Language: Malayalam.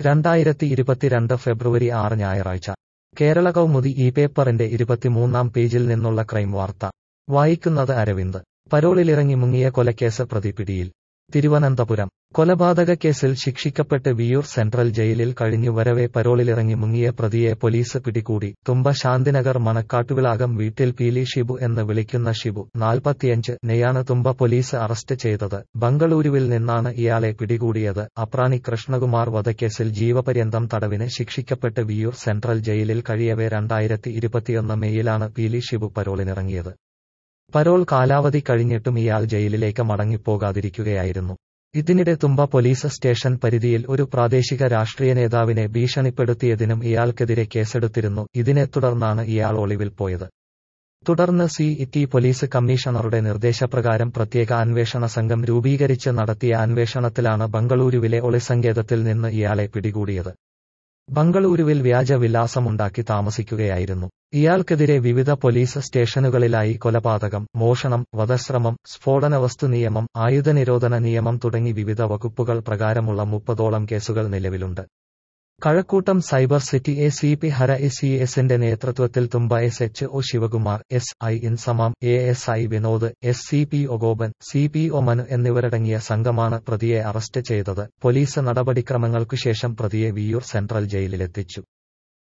രണ്ടായിരത്തി ഇരുപത്തിരണ്ട് ഫെബ്രുവരി ആറ് ഞായറാഴ്ച കേരള കൗമുദി ഈ പേപ്പറിന്റെ ഇരുപത്തിമൂന്നാം പേജിൽ നിന്നുള്ള ക്രൈം വാർത്ത വായിക്കുന്നത് അരവിന്ദ് പരോളിലിറങ്ങി മുങ്ങിയ കൊലക്കേസ് പ്രതി പിടിയിൽ തിരുവനന്തപുരം കൊലപാതക കേസിൽ ശിക്ഷിക്കപ്പെട്ട് വിയൂർ സെൻട്രൽ ജയിലിൽ കഴിഞ്ഞു വരവെ പരോളിലിറങ്ങി മുങ്ങിയ പ്രതിയെ പോലീസ് പിടികൂടി തുമ്പ ശാന്തിനഗർ മണക്കാട്ടുവിളാകം വീട്ടിൽ പീലി ഷിബു എന്ന് വിളിക്കുന്ന ഷിബു നാൽപ്പത്തിയഞ്ച് നെയാണ് തുമ്പ പോലീസ് അറസ്റ്റ് ചെയ്തത് ബംഗളൂരുവിൽ നിന്നാണ് ഇയാളെ പിടികൂടിയത് അപ്രാണി കൃഷ്ണകുമാർ വധക്കേസിൽ ജീവപര്യന്തം തടവിന് ശിക്ഷിക്കപ്പെട്ട് വിയൂർ സെൻട്രൽ ജയിലിൽ കഴിയവെ രണ്ടായിരത്തി ഇരുപത്തിയൊന്ന് മെയ്യിലാണ് പീലി ഷിബു പരോളിനിറങ്ങിയത് പരോൾ കാലാവധി കഴിഞ്ഞിട്ടും ഇയാൾ ജയിലിലേക്ക് മടങ്ങിപ്പോകാതിരിക്കുകയായിരുന്നു ഇതിനിടെ തുമ്പ പോലീസ് സ്റ്റേഷൻ പരിധിയിൽ ഒരു പ്രാദേശിക രാഷ്ട്രീയ നേതാവിനെ ഭീഷണിപ്പെടുത്തിയതിനും ഇയാൾക്കെതിരെ കേസെടുത്തിരുന്നു ഇതിനെ തുടർന്നാണ് ഇയാൾ ഒളിവിൽ പോയത് തുടർന്ന് സി ടി പോലീസ് കമ്മീഷണറുടെ നിർദ്ദേശപ്രകാരം പ്രത്യേക അന്വേഷണ സംഘം രൂപീകരിച്ച് നടത്തിയ അന്വേഷണത്തിലാണ് ബംഗളൂരുവിലെ ഒളിസങ്കേതത്തിൽ നിന്ന് ഇയാളെ പിടികൂടിയത് ബംഗളൂരുവിൽ വ്യാജ വിലാസമുണ്ടാക്കി താമസിക്കുകയായിരുന്നു ഇയാൾക്കെതിരെ വിവിധ പോലീസ് സ്റ്റേഷനുകളിലായി കൊലപാതകം മോഷണം വധശ്രമം സ്ഫോടനവസ്തു നിയമം ആയുധനിരോധന നിയമം തുടങ്ങി വിവിധ വകുപ്പുകൾ പ്രകാരമുള്ള മുപ്പതോളം കേസുകൾ നിലവിലുണ്ട് Kazhakkoottam cyber city A C P Hara A C എസിന്റെ നേതൃത്വത്തിൽ Thumba S H O Sivakumar S I Inzamam A S I Vinod S C P O Gopan C P O Manu എന്നിവരടങ്ങിയ സംഘമാണ് പ്രതിയെ അറസ്റ്റ് ചെയ്തത് പോലീസ് നടപടിക്രമങ്ങൾക്കുശേഷം പ്രതിയെ വിയൂർ സെൻട്രൽ ജയിലിലെത്തിച്ചു